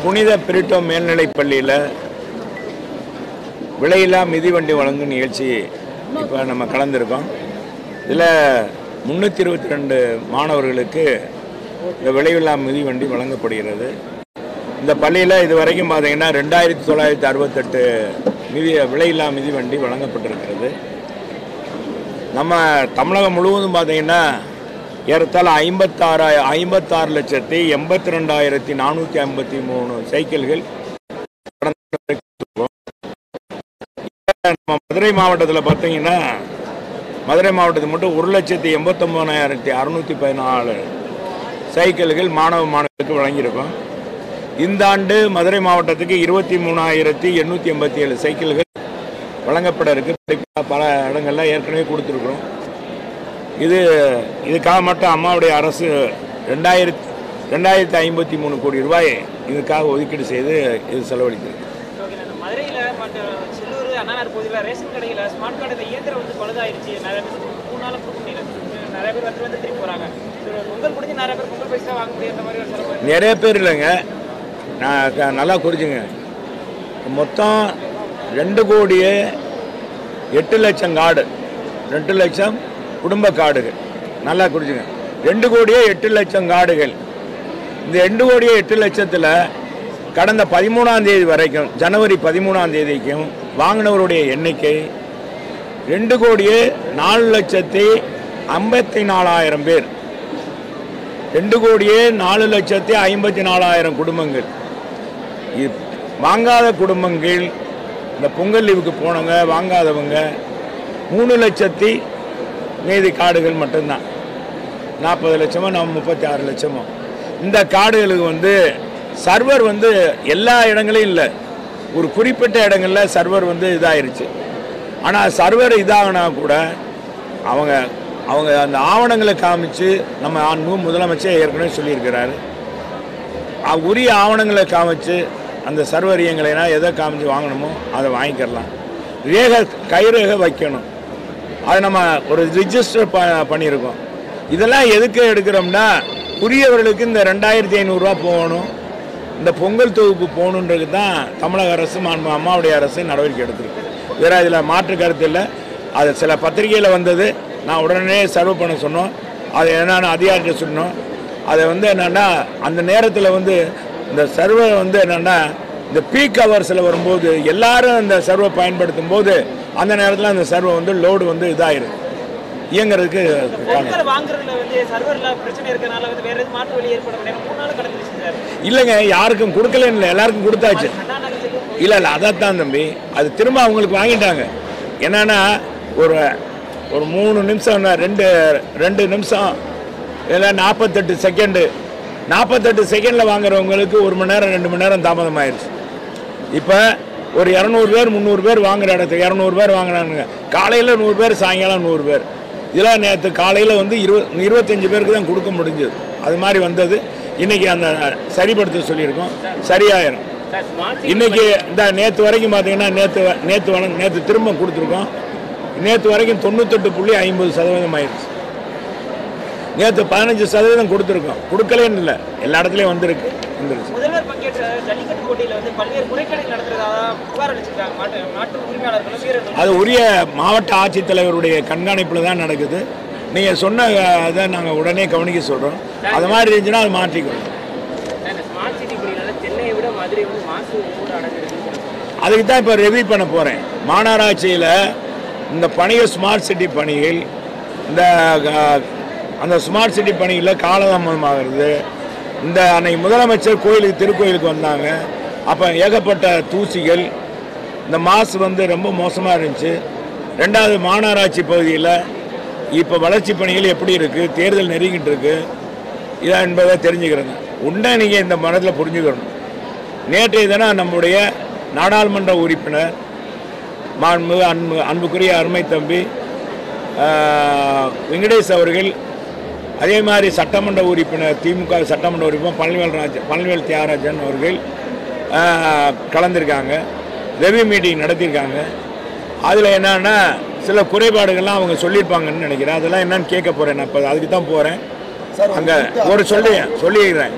புனித பிரிட்டோ மேல்நிலைப் பள்ளியில் விலையில்லா மிதிவண்டி வழங்கும் நிகழ்ச்சி இப்போ நம்ம கலந்துருக்கோம் இதில் முந்நூற்றி இருபத்தி ரெண்டு மாணவர்களுக்கு இந்த விலையில்லா மிதிவண்டி வழங்கப்படுகிறது இந்த பள்ளியில் இது வரைக்கும் பார்த்தீங்கன்னா ரெண்டாயிரத்தி தொள்ளாயிரத்தி அறுபத்தெட்டு மிதி விலையில்லா மிதிவண்டி வழங்கப்பட்டிருக்கிறது நம்ம தமிழகம் முழுவதும் பார்த்தீங்கன்னா ஏறத்தாழ ஐம்பத்தாறு ஐம்பத்தாறு லட்சத்தி எண்பத்தி ரெண்டாயிரத்தி நானூற்றி ஐம்பத்தி மூணு சைக்கிள்கள் கடந்த ஆண்டு கொடுத்திருக்கோம். நம்ம மதுரை மாவட்டத்தில் பார்த்தீங்கன்னா மதுரை மாவட்டத்தில் மட்டும் ஒரு லட்சத்தி எண்பத்தொம்போதாயிரத்தி அறுநூற்றி பதினாலு சைக்கிள்கள் மாணவ மாணவர்களுக்கு வழங்கியிருக்கோம் இந்த ஆண்டு மதுரை மாவட்டத்துக்கு இருபத்தி மூணாயிரத்தி எண்ணூற்றி எண்பத்தி ஏழு சைக்கிள்கள் வழங்கப்பட இருக்கு படிப்பா பல இடங்கள்ல ஏற்கனவே கொடுத்துருக்குறோம் இது இதுக்காக மட்டும் அம்மாவுடைய அரசு ரெண்டாயிரத்தி ரெண்டாயிரத்தி ஐம்பத்தி மூணு கோடி ரூபாய் இதுக்காக ஒதுக்கீடு செய்து இது செலவழித்தது ஓகே இந்த மதுரையில் மற்ற செல்லூர் அண்ணாநகர் பகுதியில் ரேஷன் கடையில் ஸ்மார்ட் கார்டு இந்த இயந்திரம் வந்து பழுதாயிருச்சு நிறைய பேர் மூணு நாள் கொடுக்க முடியல நிறைய பேர் வந்து வந்து திரும்பி போகிறாங்க பொங்கல் முடிஞ்சு நிறைய பேர் பொங்கல் பைசா வாங்க முடியாத மாதிரி ஒரு செலவு நிறைய பேர் இல்லைங்க நான் க- நல்லா குறிச்சுங்க மொத்தம் ரெண்டு கோடியே எட்டு லட்சம் கார்டு ரெண்டு லட்சம் குடும்ப கார்டுகள் நல்லா குறிச்சுங்க ரெண்டு கோடியே எட்டு லட்சம் கார்டுகள் இந்த ரெண்டு கோடியே எட்டு லட்சத்தில் கடந்த பதிமூணாம் தேதி வரைக்கும் ஜனவரி பதிமூணாம் தேதிக்கும் வாங்கினவருடைய எண்ணிக்கை ரெண்டு கோடியே நாலு லட்சத்தி ஐம்பத்தி நாலாயிரம் பேர் ரெண்டு கோடியே நாலு லட்சத்தி ஐம்பத்தி நாலாயிரம் குடும்பங்கள் இது வாங்காத குடும்பங்கள் இந்த பொங்கல் லீவுக்கு போனவங்க வாங்காதவங்க மூணு லட்சத்தி மீதி காடுகள் மட்டும்தான் நாற்பது லட்சமோ நம்ம முப்பத்தி ஆறு லட்சமோ இந்த காடுகளுக்கு வந்து சர்வர் வந்து எல்லா இடங்களையும் இல்லை ஒரு குறிப்பிட்ட இடங்கள்ல சர்வர் வந்து இதாயிருச்சு ஆனால் சர்வர் இதாகினா கூட அவங்க அவங்க அந்த ஆவணங்களை காமிச்சு நம்ம அன்பு முதலமைச்சர் ஏற்கனவே சொல்லியிருக்கிறாரு அ- உரிய ஆவணங்களை காமிச்சு அந்த சர்வரியங்களைனா எதை காமிச்சு வாங்கணுமோ அதை வாங்கிக்கிறலாம் ரேகை கைரேகை வைக்கணும் அதை நம்ம ஒரு ரிஜிஸ்டர் ப பண்ணியிருக்கோம் இதெல்லாம் எதுக்கு எடுக்கிறோம்னா உரியவர்களுக்கு இந்த ரெண்டாயிரத்தி ஐநூறுரூவா போகணும் இந்த பொங்கல் தொகுப்பு போகணுன்றது தான் தமிழக அரசு மாண்பு அம்மாவுடைய அரசு நடவடிக்கை எடுத்திருக்கு வேற இதில் மாற்று கருத்து இல்லை அது சில பத்திரிகையில் வந்தது நான் உடனே சர்வ் பண்ண சொன்னோம் அது என்னென்ன அதிகாரிகிட்ட சொன்னோம் அதை வந்து என்னென்னா அந்த நேரத்தில் வந்து இந்த சர்வை வந்து என்னென்னா இந்த பீக் ஹவர்ஸில் வரும்போது எல்லாரும் இந்த சர்வை பயன்படுத்தும் போது அந்த நேரத்தில் அந்த சர்வை வந்து லோடு வந்து இதாயிரும் இயங்குறதுக்கு காரணம் பொங்கல் வாங்குறதுல வந்து சர்வர்ல பிரச்சனை இருக்கனால வந்து வேற எதுவும் மாற்று வழி ஏற்பட முடியாது மூணு நாள் கடந்துருச்சு சார் இல்லைங்க யாருக்கும் கொடுக்கலன்னு இல்லை எல்லாருக்கும் கொடுத்தாச்சு அண்ணா நகர் செல்லும் இல்லை இல்லை அதைத்தான் தம்பி அது திரும்ப அவங்களுக்கு வாங்கிட்டாங்க என்னன்னா ஒரு ஒரு மூணு நிமிஷம் என்ன, ரெண்டு ரெண்டு நிமிஷம் இல்லை நாற்பத்தெட்டு செகண்டு நாற்பத்தெட்டு செகண்டில் வாங்குறவங்களுக்கு ஒரு மணி நேரம் ரெண்டு மணி நேரம் தாமதம் ஆயிடுச்சு இப்போ ஒரு இரநூறு பேர் முந்நூறு பேர் வாங்குற இடத்துக்கு இரநூறு பேர் வாங்குறானுங்க காலையில் நூறு பேர் சாயங்காலம் நூறு பேர் இதெல்லாம் நேற்று காலையில் வந்து இருபது இருபத்தஞ்சு பேருக்கு தான் கொடுக்க முடிஞ்சது அது மாதிரி வந்தது இன்னைக்கு அந்த சரிப்படுத்த சொல்லியிருக்கோம் சரியாயிரும் சார் ஸ்மார்ட் இன்னைக்கு இந்த நேற்று வரைக்கும் பார்த்தீங்கன்னா நேற்று நேற்று வழங்க நேற்று திரும்ப கொடுத்துருக்கோம் நேற்று வரைக்கும் தொண்ணூத்தெட்டு புள்ளி ஐம்பது சதவீதம் ஆயிடுச்சு நேற்று பதினஞ்சு சதவீதம் கொடுத்துருக்கோம் கொடுக்கலேன்னு இல்லை எல்லா இடத்துலையும் வந்திருக்கு வந்துருச்சு முதல்வர் பங்கேற்ற ஜல்லிக்கட்டு போட்டியில் வந்து பல்வேறு முறைகேடுகள் நடத்துறதா புகார் அளிச்சிருக்காங்க மாட்டு மாட்டு உரிமையாளர்களும் வீரர்களும் அது உரிய மாவட்ட ஆட்சித்தலைவருடைய கண்காணிப்பில் தான் நடக்குது நீங்கள் சொன்ன இதை நாங்கள் உடனே கவனிக்க சொல்கிறோம் அது மாதிரி இருந்துச்சுன்னா அது மாற்றிக்கிறோம் இந்த ஸ்மார்ட் சிட்டி பணியால சென்னையை விட மதுரை வந்து மாசு ஊர் அடங்குறது அதுக்கு தான் இப்போ ரெவியூ பண்ண போகிறேன் மாநகராட்சியில் இந்த பணிகள் ஸ்மார்ட் சிட்டி பணிகள் இந்த அஹ், அந்த ஸ்மார்ட் சிட்டி பணிகளில் காலதாமதமாகிறது இந்த அன்னைக்கு முதலமைச்சர் கோயிலுக்கு திருக்கோயிலுக்கு வந்தாங்க அப்போ ஏகப்பட்ட தூசிகள் இந்த மாசு வந்து ரொம்ப மோசமாக இருந்துச்சு ரெண்டாவது மாநகராட்சி பகுதியில் இப்போ வளர்ச்சி பணிகள் எப்படி இருக்குது தேர்தல் நெருங்கிட்டு இருக்கு இதா என்பதை தெரிஞ்சுக்கிறேங்க உண்டை நீங்கள் இந்த மனதில் புரிஞ்சுக்கணும் நேற்றைய தினம் நம்முடைய நாடாளுமன்ற உறுப்பினர் மாண்பு அன்பு அன்புக்குரிய அருமை தம்பி ஆஹ், வெங்கடேஷ் அவர்கள் அதே மாதிரி சட்டமன்ற உறுப்பினர் திமுக சட்டமன்ற உறுப்பினர் பழனிவேல் ராஜ பழனிவேல் தியாகராஜன் அவர்கள் ஆஹ், கலந்திருக்காங்க ரெவி மீட்டிங் நடத்தியிருக்காங்க அதில் என்னன்னா சில குறைபாடுகள்லாம் அவங்க சொல்லியிருப்பாங்கன்னு நினைக்கிறேன் அதெல்லாம் என்னன்னு கேட்க போகிறேன் நான் இப்போ அதுக்கு தான் போகிறேன் அங்கே ஒரு சொல்லி சொல்லிடுறேன்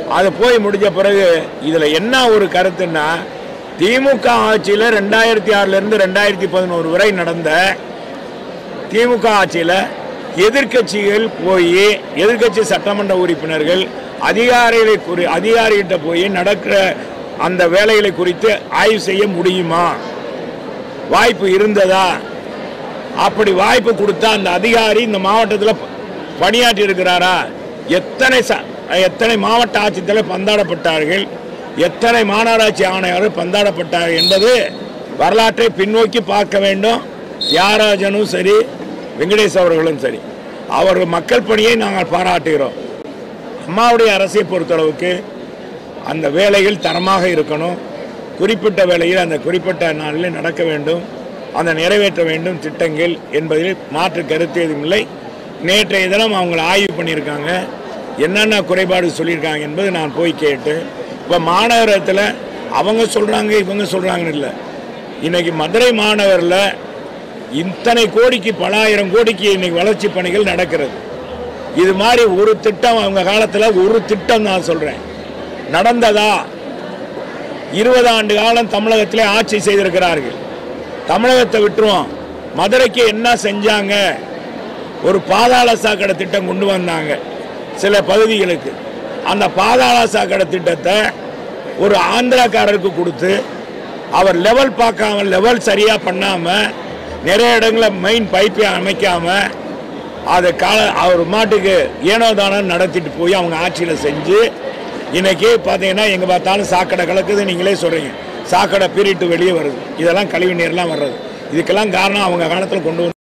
அது போய் முடிஞ்ச பிறகு இதில் என்ன ஒரு கருத்துன்னா திமுக ஆட்சியில் ரெண்டாயிரத்தி ஆறுலேருந்து ரெண்டாயிரத்தி பதினோரு வரை நடந்த திமுக ஆட்சியில் எதிர்க்கட்சிகள் போய் எதிர்க்கட்சி சட்டமன்ற உறுப்பினர்கள் அதிகாரிகளை குறி அதிகாரிகிட்ட போய் நடக்கிற அந்த வேலைகளை குறித்து ஆய்வு செய்ய முடியுமா வாய்ப்பு இருந்ததா அப்படி வாய்ப்பு கொடுத்தா அந்த அதிகாரி இந்த மாவட்டத்தில் பணியாற்றி இருக்கிறாரா எத்தனை ச எத்தனை மாவட்ட ஆட்சித்தலைவர் பந்தாடப்பட்டார்கள் எத்தனை மாநகராட்சி ஆணையர்கள் பந்தாடப்பட்டார்கள் என்பது வரலாற்றை பின்னோக்கி பார்க்க வேண்டும் தியாகராஜனும் சரி வெங்கடேஷ் அவர்களும் சரி அவர்கள் மக்கள் பணியை நாங்கள் பாராட்டுகிறோம் அம்மாவுடைய அரசை பொறுத்தளவுக்கு அந்த வேலைகள் தரமாக இருக்கணும் குறிப்பிட்ட வேலையில் அந்த குறிப்பிட்ட நாளில் நடக்க வேண்டும் அந்த நிறைவேற்ற வேண்டும் திட்டங்கள் என்பதில் மாற்று கருத்து எதுவும் இல்லை நேற்றைய தினம் அவங்கள ஆய்வு பண்ணியிருக்காங்க என்னென்ன குறைபாடு சொல்லியிருக்காங்க என்பது நான் போய் கேட்டு இப்போ மாநகரத்தில் அவங்க சொல்கிறாங்க இவங்க சொல்கிறாங்கன்னு இல்லை இன்னைக்கு மதுரை மாநகரில் இத்தனை கோடிக்கு பல ஆயிரம் கோடிக்கு இன்னைக்கு வளர்ச்சி பணிகள் நடக்கிறது இது மாதிரி ஒரு திட்டம் அவங்க காலத்தில் ஒரு திட்டம் நான் சொல்கிறேன் நடந்ததா இருபது ஆண்டு காலம் தமிழகத்திலே ஆட்சி செய்திருக்கிறார்கள் தமிழகத்தை விட்டுருவோம் மதுரைக்கு என்ன செஞ்சாங்க ஒரு பாதாள சாக்கடை திட்டம் கொண்டு வந்தாங்க சில பகுதிகளுக்கு அந்த பாதாள சாக்கடை திட்டத்தை ஒரு ஆந்திராக்காரருக்கு கொடுத்து அவர் லெவல் பார்க்காம லெவல் சரியாக பண்ணாமல் நிறைய இடங்களில் மெயின் பைப்பை அமைக்காமல் அதை கால அவர் மாட்டுக்கு ஏனோ தானோ நடத்திட்டு போய் அவங்க ஆட்சியில் செஞ்சு இன்னைக்கு பார்த்தீங்கன்னா எங்கே பார்த்தாலும் சாக்கடை கலக்குது நீங்களே சொல்கிறீங்க சாக்கடை பீறிட்டு வெளியே வருது இதெல்லாம் கழிவு நீர்லாம் வர்றது இதுக்கெல்லாம் காரணம் அவங்க காலத்தில் கொண்டு வந்து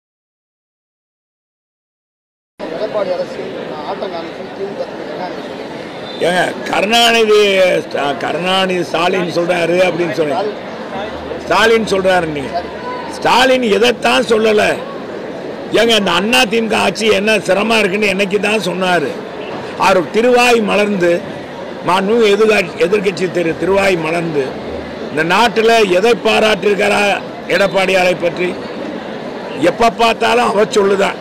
எடப்பாடி அரசு ஆட்டம் காமிச்சு திமுக என்ன சொல்லுங்க ஏங்க கருணாநிதி ஸ்டா- கருணாநிதி ஸ்டாலின் சொல்றாரு அப்படின்னு சொன்னீங்க ஸ்டாலின் சொல்றாரு நீங்க ஸ்டாலின் எதைத்தான் சொல்லலை ஏங்க இந்த அண்ணா திமுக ஆட்சி என்ன சிரமம் இருக்குன்னு என்னைக்கு தான் சொன்னார் அவர் திருவாய் மலர்ந்து மாண்பு எதிர்காட்சி எதிர்கட்சி திரு திருவாய் மலர்ந்து இந்த நாட்டில் எதை பாராட்டியிருக்காரா எடப்பாடியாரை பற்றி எப்போ பார்த்தாலும் அவ சொல்லுதான்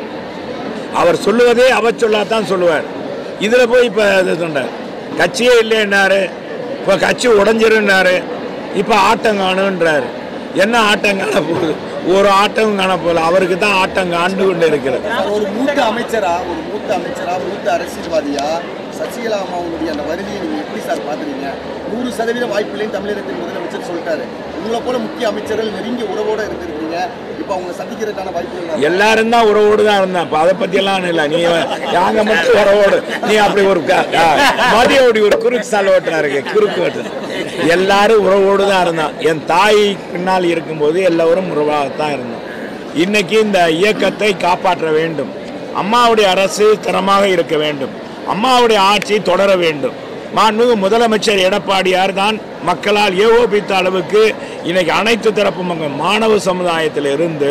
அவர் சொல்லுவதே அவ சொல்லாதான் சொல்லுவார் இதில் போய் இப்போ இது சொன்னார் கட்சியே இல்லைன்னாரு இப்போ கட்சி உடஞ்சிருன்னாரு இப்போ ஆட்டம் காணுன்றாரு என்ன ஆட்டம் காண போகுது ஒரு ஆட்டம் காண போகல அவருக்கு தான் ஆட்டம் காண்டு கொண்டு இருக்கிறது சார் ஒரு மூத்த அமைச்சரா ஒரு மூத்த அமைச்சரா மூத்த அரசியல்வாதியா சசிகலா அம்மாவுடைய அந்த வருகையை நீங்க எப்படி சார் பாக்குறீங்க நூறு சதவீத வாய்ப்புலையும் தமிழகத்தின் முதலமைச்சர் சொல்லிட்டாரு உங்களை போல முக்கிய அமைச்சர்கள் நெருங்கிய உறவோட இருந்திருக்கீங்க இப்போ அவங்க சந்திக்கிறதுக்கான வாய்ப்புகள் எல்லாரும் தான் உறவோடு தான் இருந்தான் இப்போ அதை பற்றியெல்லாம் இல்லை நீ யாங்க மட்டும் உறவோடு நீ அப்படி ஒரு க- ஆ, மதிய அப்படி ஒரு குறுக்கு சால் ஓட்டுறாரு குறுக்கு ஓட்டு எல்லாரும் உறவோடு தான் இருந்தான் என் தாய் பின்னால் இருக்கும்போது எல்லோரும் உறவாகத்தான் இருந்தோம் இன்னைக்கு இந்த இயக்கத்தை காப்பாற்ற வேண்டும் அம்மாவுடைய அரசு தரமாக இருக்க வேண்டும் அம்மாவுடைய ஆட்சி தொடர வேண்டும் மாண்புமிகு முதலமைச்சர் எடப்பாடியார் தான் மக்களால் ஏகோபித்த அளவுக்கு இன்னைக்கு அனைத்து தரப்பு மக்கள் மாணவ சமுதாயத்தில் இருந்து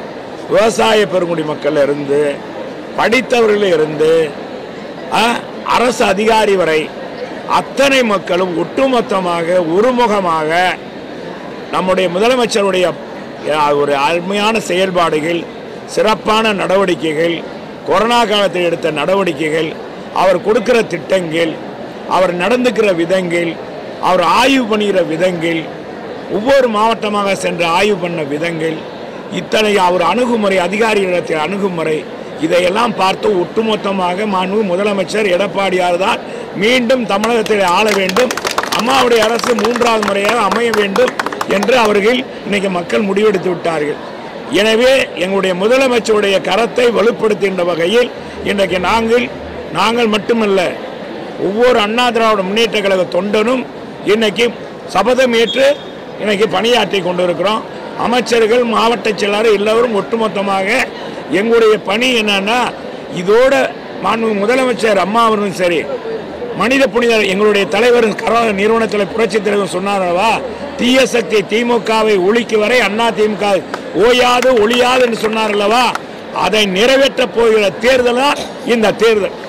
விவசாய பெருங்குடி மக்கள் இருந்து படித்தவர்கள் இருந்து ஆ, அரசு அதிகாரி வரை அத்தனை மக்களும் ஒட்டுமொத்தமாக ஒருமுகமாக நம்முடைய முதலமைச்சருடைய அஹ், ஒரு அருமையான செயல்பாடுகள் சிறப்பான நடவடிக்கைகள் கொரோனா காலத்தில் எடுத்த நடவடிக்கைகள் அவர் கொடுக்கிற திட்டங்கள் அவர் நடந்துக்கிற விதங்கள் அவர் ஆய்வு பண்ணுகிற விதங்கள் ஒவ்வொரு மாவட்டமாக சென்று ஆய்வு பண்ண விதங்கள் இத்தனை அவர் அணுகுமுறை அதிகாரிகளிடத்தில் அணுகுமுறை இதையெல்லாம் பார்த்து ஒட்டுமொத்தமாக மாண்பு முதலமைச்சர் எடப்பாடியார் தான் மீண்டும் தமிழகத்தில் ஆள வேண்டும் அம்மாவுடைய அரசு மூன்றாவது முறையாக அமைய வேண்டும் என்று அவர்கள் இன்னைக்கு மக்கள் முடிவெடுத்து விட்டார்கள் எனவே எங்களுடைய முதலமைச்சருடைய கரத்தை வலுப்படுத்துகின்ற வகையில் இன்றைக்கு நாங்கள் நாங்கள் மட்டுமல்ல ஒவ்வொரு அண்ணா திராவிட முன்னேற்ற கழக தொண்டனும் இன்னைக்கு சபதம் ஏற்று இன்னைக்கு பணியாற்றி கொண்டிருக்கிறோம் அமைச்சர்கள் மாவட்ட செயலாளர் எல்லோரும் ஒட்டுமொத்தமாக எங்களுடைய பணி என்னன்னா இதோட மாண்பு முதலமைச்சர் அம்மா அவர்களும் சரி மனித புனிதர் எங்களுடைய தலைவர் கரோனா நிறுவனத்தில் புரட்சி தலைவர் சொன்னாரவா தீய சக்தி திமுகவை ஒழிக்கு வரை அண்ணா திமுக ஓயாது ஒழியாது என்று சொன்னார் அல்லவா அதை நிறைவேற்றப் போகிற தேர்தல் தான் இந்த தேர்தல்